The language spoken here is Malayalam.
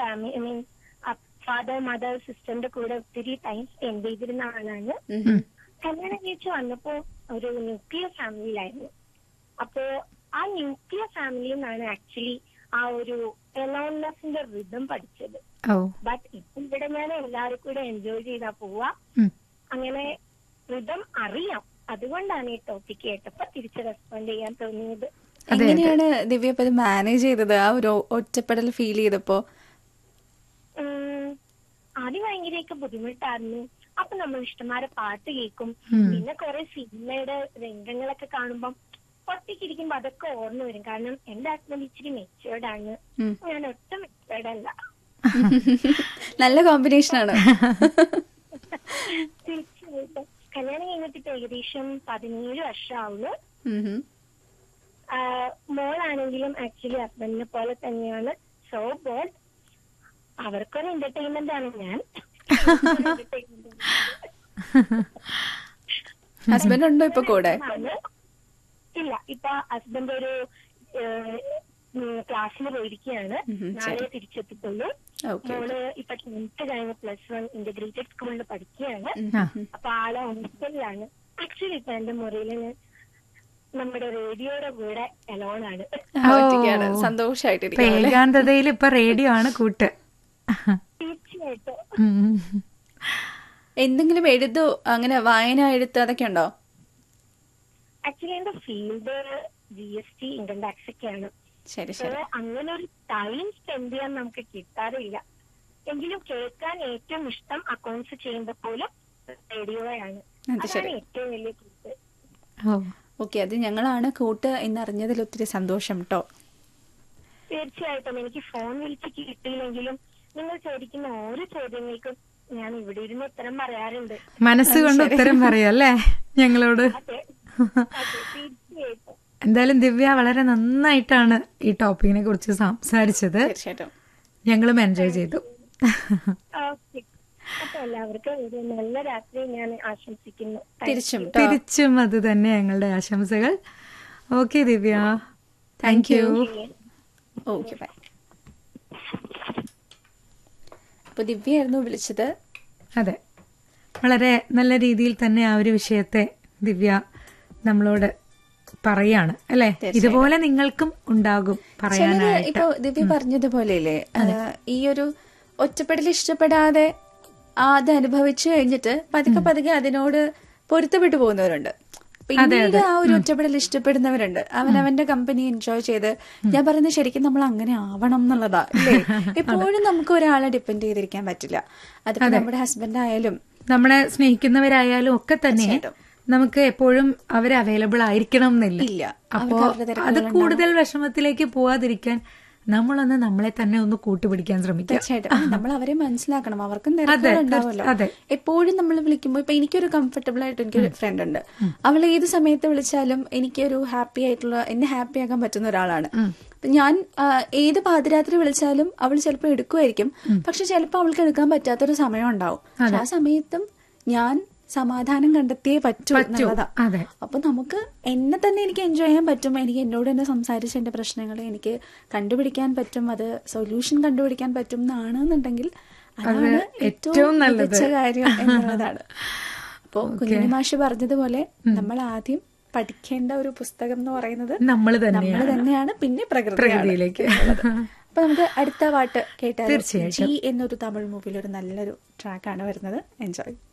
Family I mean father mother സിസ്റ്ററിന്റെ കൂടെ ഒത്തിരി ടൈം സ്പെൻഡ് ചെയ്തിരുന്ന ആളാണ് കല്യാണം കഴിച്ച് വന്നപ്പോ ഒരു ന്യൂക്ലിയർ ഫാമിലിയിലായിരുന്നു അപ്പോ ആ ന്യൂക്ലിയർ ഫാമിലിയിൽ നിന്നാണ് ആക്ച്വലി ആ ഒരു എലോൺനെസിന്റെ റിതം പഠിച്ചത് ഓ ബട്ട് ഇപ്പം ഇവിടെ ഞാൻ എല്ലാവരും കൂടെ എൻജോയ് ചെയ്താ പോവാ ഉം. അങ്ങനെ റിതം അറിയാം അതുകൊണ്ടാണ് ഈ ടോപ്പിക് കേട്ടപ്പോ തിരിച്ച് റെസ്പോണ്ട് ചെയ്യാൻ തോന്നിയത് അതെ. എങ്ങനെയാണ് ദിവ്യ അപ്പൊ ഇത് മാനേജ് ചെയ്തത് ആ ഒരു ഒറ്റപ്പെടൽ ഫീൽ ചെയ്തപ്പോ ഉം, ആദ്യം ഭയങ്കരമൊക്കെ ബുദ്ധിമുട്ടായിരുന്നു അപ്പൊ നമ്മൾ ഇഷ്ടമാരെ പാട്ട് കേൾക്കും ഉം. പിന്നെ കുറെ സിനിമയുടെ രംഗങ്ങളൊക്കെ കാണുമ്പം ഒറ്റയ്ക്കിരിക്കുമ്പോ അതൊക്കെ ഓർമ്മ വരും കാരണം എന്റെ ഹസ്ബൻഡ് ഇച്ചിരി മെച്ചുവേർഡ് ആണ് ഉം. ഞാൻ ഒട്ടും മെച്ചുവേർഡ് അല്ല നല്ല കോമ്പിനേഷൻ ആണ് തീർച്ചയായിട്ടും കല്യാണം കഴിഞ്ഞിട്ട് ഇപ്പൊ ഏകദേശം പതിനേഴ് വർഷമാവുന്നു ഉം ഉം. ആഹ് മോളാണെങ്കിലും ആക്ച്വലി ഹസ്ബൻഡിനെ പോലെ തന്നെയാണ് സോ ബോൾഡ് അവർക്കൊരു എന്റർടൈൻമെന്റ് ആണ് ഞാൻ ഹസ്ബൻഡ് ഉണ്ടോ ഇപ്പൊ കൂടെ ആണ്. ഇല്ല ഇപ്പൊ ഹസ്ബൻഡ് ഒരു ക്ലാസ്സിൽ പോയിരിക്കുകയാണ് ഉം, നാളെ തിരിച്ചെത്തിട്ടുള്ളൂ ഓക്കെ മോള് ഇപ്പൊ ടെൻത്ത് കഴിഞ്ഞ് പ്ലസ് വൺ ഇന്റഗ്രേറ്റഡ് സ്കൂളിൽ പഠിക്കുകയാണ് ആ അപ്പൊ ആള് ഹോസ്റ്റലിലാണ് ആക്ച്വലി ഇപ്പൊ എന്റെ മുറിയിൽ നമ്മുടെ റേഡിയോയുടെ കൂടെ എലോൺ ആണ് ഒറ്റയ്ക്കാണ് ഓ. ഇപ്പൊ സന്തോഷായിട്ടിരിക്കും അല്ലേ? ഏകാന്തതയിൽ ഇപ്പൊ റേഡിയോ ആണ് കൂട്ട് തീർച്ചയായിട്ടും ഉം. എന്തെങ്കിലും എഴുതോ അങ്ങനെ വായന എഴുത്ത് അതൊക്കെ ഉണ്ടോ ആക്ച്വലി എന്റെ field G S T income tax ഒക്കെയാണ് ശരി സോ ശരി അങ്ങനെ ഒരു ടൈം സ്പെൻഡ് ചെയ്യാൻ നമുക്ക് കിട്ടാറില്ല എങ്കിലും കേൾക്കാൻ ഏറ്റവും ഇഷ്ടം അക്കൗണ്ട്സ് ചെയ്യുമ്പോൾ പോലും റേഡിയോയാണ് അത് അതാണ് ശരി ഏറ്റവും വലിയ കൂട്ട് ഓ ഓക്കെ അത് ഞങ്ങളാണ് കൂട്ട് എന്നറിഞ്ഞതിൽ ഒത്തിരി സന്തോഷം കേട്ടോ തീർച്ചയായിട്ടും എനിക്ക് ഫോൺ വിളിച്ച് കിട്ടിയില്ലെങ്കിലും നിങ്ങൾ ചോദിക്കുന്ന ഓരോ ചോദ്യങ്ങൾക്കും ഞാൻ ഇവിടെ ഇരുന്ന് ഉത്തരം പറയാറുണ്ട് മനസ്സുകൊണ്ട് ഉത്തരം പറയാം അല്ലേ ഞങ്ങളോട് അതെ അതെ തീർച്ചയായിട്ടും എന്തായാലും ദിവ്യ വളരെ നന്നായിട്ടാണ് ഈ ടോപ്പിക്കിനെ കുറിച്ച് സംസാരിച്ചത് തീർച്ചയായിട്ടും ഞങ്ങളും എൻജോയ് ചെയ്തു ഓക്കെ അപ്പൊ എല്ലാവർക്കും ഒരു നല്ല രാത്രി ഞാൻ ആശംസിക്കുന്നു Thank തിരിച്ചും you. ട്ടോ. തിരിച്ചും അത് തന്നെ ഞങ്ങളുടെ ആശംസകൾ okay Divya thank you okay bye അപ്പൊ ദിവ്യയായിരുന്നു വിളിച്ചത് അതെ വളരെ നല്ല രീതിയിൽ തന്നെ ആ ഒരു വിഷയത്തെ ദിവ്യ നമ്മളോട് പറയാണ് അല്ലെ ഇതുപോലെ നിങ്ങൾക്കും ഉണ്ടാകും ചിലര് പറയാനായിട്ട് ഇപ്പൊ ദിവ്യ പറഞ്ഞതുപോലെയല്ലേ ആ, ഈ ഒരു ഒറ്റപ്പെടൽ ഇഷ്ടപ്പെടാതെ ആ അത് അനുഭവിച്ചു കഴിഞ്ഞിട്ട് പതുക്കെ പതുക്കെ അതിനോട് പൊരുത്തപ്പെട്ടു പോകുന്നവരുണ്ട് പിന്നീട് ആ ഒരു ഒറ്റപ്പെടൽ ഇഷ്ടപ്പെടുന്നവരുണ്ട് അവനവന്റെ കമ്പനി എൻജോയ് ചെയ്ത് ഞാൻ പറയുന്നത് ശരിക്കും നമ്മൾ അങ്ങനെ ആവണം എന്നുള്ളതാ അല്ലേ എപ്പോഴും നമുക്ക് ഒരാളെ ഡിപ്പെൻഡ് ചെയ്തിരിക്കാൻ പറ്റില്ല അതിപ്പോ നമ്മുടെ ഹസ്ബൻഡ് ആയാലും നമ്മളെ സ്നേഹിക്കുന്നവരായാലും ഒക്കെ തന്നെ തീർച്ചയായിട്ടും. നമുക്ക് എപ്പോഴും അവർ അവൈലബിൾ ആയിരിക്കണം എന്നില്ല ഇല്ല. അപ്പോ അവർക്ക് അവരുടെ അത് കൂടുതൽ വിഷമത്തിലേക്ക് പോവാതിരിക്കാൻ നമ്മളൊന്ന് നമ്മളെ തന്നെ ഒന്ന് കൂട്ടുപിടിക്കാൻ ശ്രമിക്കുക തീർച്ചയായിട്ടും നമ്മൾ അവരെ മനസ്സിലാക്കണം അവർക്കും അതെ, തിരക്കുകൾ ഉണ്ടാവുമല്ലോ അതെ. എപ്പോഴും നമ്മൾ വിളിക്കുമ്പോൾ ഇപ്പൊ എനിക്കൊരു കംഫർട്ടബിൾ ആയിട്ട് എനിക്കൊരു ഫ്രണ്ട് ഉണ്ട് അവൾ ഏത് സമയത്ത് വിളിച്ചാലും എനിക്കൊരു ഹാപ്പി ആയിട്ടുള്ള എന്നെ ഹാപ്പി ആക്കാൻ പറ്റുന്ന ഒരാളാണ് അപ്പൊ ഞാൻ ആ, ഏത് പാതിരാത്രി വിളിച്ചാലും അവൾ ചിലപ്പോൾ എടുക്കുമായിരിക്കും പക്ഷെ ചിലപ്പോൾ അവൾക്ക് എടുക്കാൻ പറ്റാത്തൊരു സമയം ഉണ്ടാവും പക്ഷെ ആ സമയത്തും ഞാൻ സമാധാനം കണ്ടെത്തിയേ പറ്റൂ എന്നുള്ളതാ അതെ അപ്പൊ നമുക്ക് എന്നെ തന്നെ എനിക്ക് എൻജോയ് ചെയ്യാൻ പറ്റും എനിക്ക് എന്നോട് തന്നെ സംസാരിച്ച് എന്റെ പ്രശ്നങ്ങൾ എനിക്ക് കണ്ടുപിടിക്കാൻ പറ്റും അത് സൊല്യൂഷൻ കണ്ടുപിടിക്കാൻ പറ്റും എന്നാണെന്നുണ്ടെങ്കിൽ അതാണ് ഏറ്റവും മികച്ച കാര്യം എന്നുള്ളതാണ് അപ്പോ കുഞ്ഞിനി മാഷ് പറഞ്ഞതുപോലെ നമ്മൾ ആദ്യം പഠിക്കേണ്ട ഒരു പുസ്തകം എന്ന് പറയുന്നത് നമ്മൾ നമ്മൾ തന്നെയാണ് തന്നെയാണ് പിന്നെ പ്രകൃതി പ്രകൃതിയിലേക്ക് അപ്പൊ നമുക്ക് അടുത്ത പാട്ട് കേട്ടാൽ തീർച്ചയായിട്ടും. ജി എന്നൊരു തമിഴ് മൂവിയിൽ ഒരു നല്ലൊരു ട്രാക്കാണ് വരുന്നത് എൻജോയ്